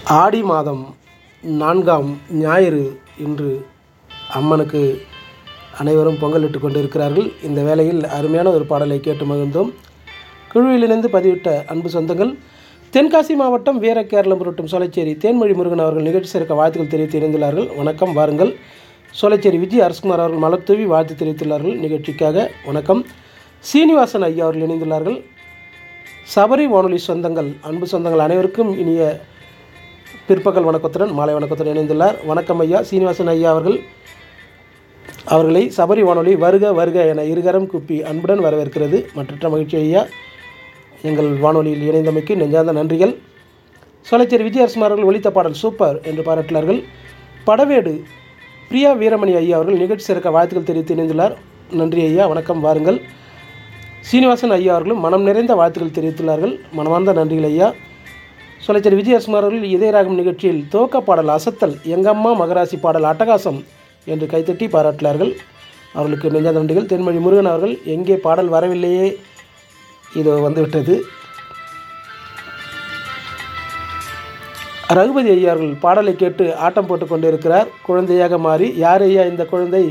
ஆடி மாதம் நான்காம் ஞாயிறு இன்று அம்மனுக்கு அனைவரும் பொங்கலிட்டு கொண்டிருக்கிறார்கள் இந்த வேளையில் அருமையான ஒரு பாடலை கேட்டு மகிழ்ந்தோம் குழுவிலிருந்து பதிவிட்ட அன்பு சொந்தங்கள் தென்காசி மாவட்டம் வீரகேரளம் புரட்டும் சோலைச்சேரி தேன்மொழி முருகன் அவர்கள் நிகழ்ச்சி சேர்க்க வாழ்த்துக்கள் தெரிவித்து இணைந்துள்ளார்கள் வணக்கம் வாருங்கள் சோலைச்சேரி விஜய் அரசகுமார் அவர்கள் மலர் தூவி வாழ்த்து தெரிவித்துள்ளார்கள் நிகழ்ச்சிக்காக வணக்கம் சீனிவாசன் ஐயா அவர்கள் இணைந்துள்ளார்கள் சபரி வானொலி சொந்தங்கள் அன்பு சொந்தங்கள் அனைவருக்கும் இனிய பிற்பகல் வணக்கத்துடன் மாலை வணக்கத்துடன் இணைந்துள்ளார் வணக்கம் ஐயா சீனிவாசன் ஐயா அவர்கள் அவர்களை சபரி வானொலி வருக வருக என இருகரம் குப்பி அன்புடன் வரவேற்கிறது மற்றற்ற மகிழ்ச்சி ஐயா எங்கள் வானொலியில் இணைந்தமைக்கு நெஞ்சார்ந்த நன்றிகள் சோலைச்சேரி விஜயரசுமார் அவர்கள் ஒலித்த பாடல் சூப்பர் என்று பாராட்டினார்கள் படவேடு பிரியா வீரமணி ஐயா அவர்கள் நிகழ்ச்சி சிறக்க வாழ்த்துக்கள் தெரிவித்து இணைந்துள்ளார் நன்றி ஐயா வணக்கம் வாருங்கள் சீனிவாசன் ஐயா அவர்களும் மனம் நிறைந்த வாழ்த்துக்கள் தெரிவித்துள்ளார்கள் மனமார்ந்த நன்றிகள் ஐயா சோலைச்சேரி விஜயரசுமார் அவர்கள் இதயராகம் நிகழ்ச்சியில் துவக்க பாடல் அசத்தல் எங்கம்மா மகராசி பாடல் அட்டகாசம் என்று கைத்தட்டி பாராட்டினார்கள் அவர்களுக்கு நெஞ்சாத நன்றிகள் தென்மொழி முருகன் அவர்கள் எங்கே பாடல் வரவில்லையே இதோ வந்துவிட்டது ரகுபதி ஐயா அவர்கள் பாடலை கேட்டு ஆட்டம் போட்டு கொண்டிருக்கிறார் குழந்தையாக மாறி யார் ஐயா இந்த குழந்தை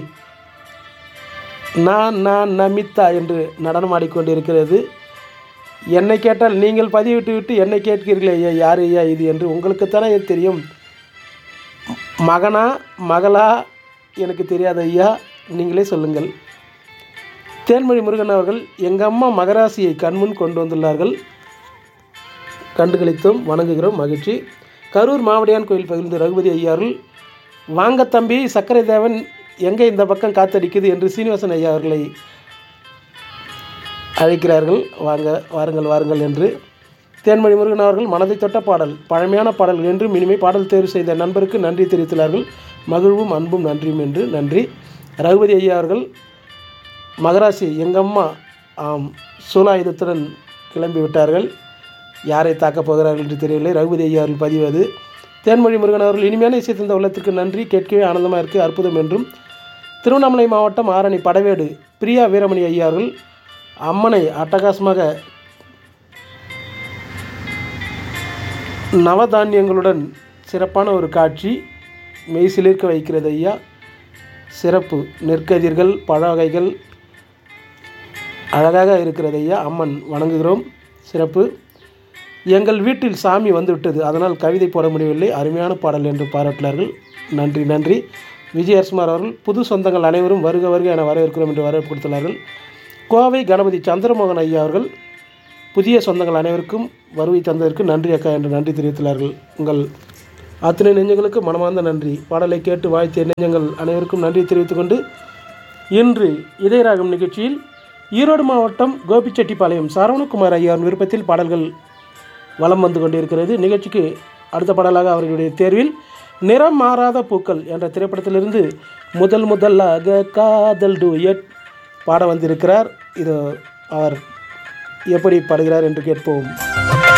நான் நான் நமித்தா என்று நடனமாடிக்கொண்டிருக்கிறது என்னை கேட்டால் நீங்கள் பதிவிட்டு விட்டு என்னை கேட்கிறீர்களே ஐயா யார் ஐயா இது என்று உங்களுக்குத்தானே இது தெரியும் மகனா மகளா எனக்கு தெரியாது ஐயா நீங்களே சொல்லுங்கள் தேன்மொழி முருகன் அவர்கள் எங்கள் அம்மா மகராசியை கண்முன் கொண்டு வந்துள்ளார்கள் கண்டுகளித்தும் வணங்குகிறோம் மகிழ்ச்சி கரூர் மாவடியான் கோயில் பகிர்ந்து ரகுபதி ஐயார்கள் வாங்க தம்பி சர்க்கரை தேவன் எங்கே இந்த பக்கம் காத்தடிக்குது என்று சீனிவாசன் ஐயா அவர்களை அழைக்கிறார்கள் வாங்க வாருங்கள் வாருங்கள் என்று தேன்மொழி முருகன் அவர்கள் மனதை தொட்ட பாடல் பழமையான பாடல் என்றும் இனிமே பாடல் தேர்வு செய்த நண்பருக்கு நன்றி தெரிவித்துள்ளார்கள் மகிழ்வும் அன்பும் நன்றியும் என்று நன்றி ரகுபதி ஐயா அவர்கள் மகராசி எங்கம்மா ஆம் சூலாயுதத்துடன் கிளம்பி விட்டார்கள் யாரை தாக்கப் போகிறார்கள் என்று தெரியவில்லை ரகுபதி ஐயா அவர்கள் பதிவது தேன்மொழி முருகன் அவர்கள் இனிமையான இசை தந்த உள்ளத்திற்கு நன்றி கேட்கவே ஆனந்தமாக இருக்குது அற்புதம் என்றும் திருவண்ணாமலை மாவட்டம் ஆரணி படவேடு பிரியா வீரமணி ஐயா அவர்கள் அம்மனை அட்டகாசமாக நவதானியங்களுடன் சிறப்பான ஒரு காட்சி மெய்சிலிர்க்க வைக்கிறது ஐயா சிறப்பு நெற்கதிர்கள் பழ வகைகள் அழகாக இருக்கிறது ஐயா அம்மன் வணங்குகிறோம் சிறப்பு எங்கள் வீட்டில் சாமி வந்துவிட்டது அதனால் கவிதை போட முடியவில்லை அருமையான பாடல் என்று பாராட்டினார்கள் நன்றி நன்றி விஜயரசுமார் அவர்கள் புது சொந்தங்கள் அனைவரும் வருக வருக என வரவேற்கிறோம் என்று வரவேற்பு கொடுத்துள்ளார்கள் கோவை கணபதி சந்திரமோகன் ஐயா அவர்கள் புதிய சொந்தங்கள் அனைவருக்கும் வருகை தந்ததற்கு நன்றி அக்கா என்று நன்றி தெரிவித்துள்ளார்கள் உங்கள் அத்தனை நெஞ்சங்களுக்கு மனமார்ந்த நன்றி பாடலை கேட்டு வாழ்த்திய நெஞ்சங்கள் அனைவருக்கும் நன்றி தெரிவித்துக்கொண்டு இன்று இதயராகம் நிகழ்ச்சியில் ஈரோடு மாவட்டம் கோபிச்செட்டிப்பாளையம் சரவணகுமார் ஐயாவின் விருப்பத்தில் பாடல்கள் வலம் வந்து கொண்டிருக்கிறது நிகழ்ச்சிக்கு அடுத்த பாடலாக அவர்களுடைய தேர்வில் நிறம் மாறாத பூக்கள் என்ற திரைப்படத்திலிருந்து முதல் முதலாக காதல் டூயட் பாட வந்திருக்கிறார் இது அவர் எப்படி பாடுகிறார் என்று கேட்போம்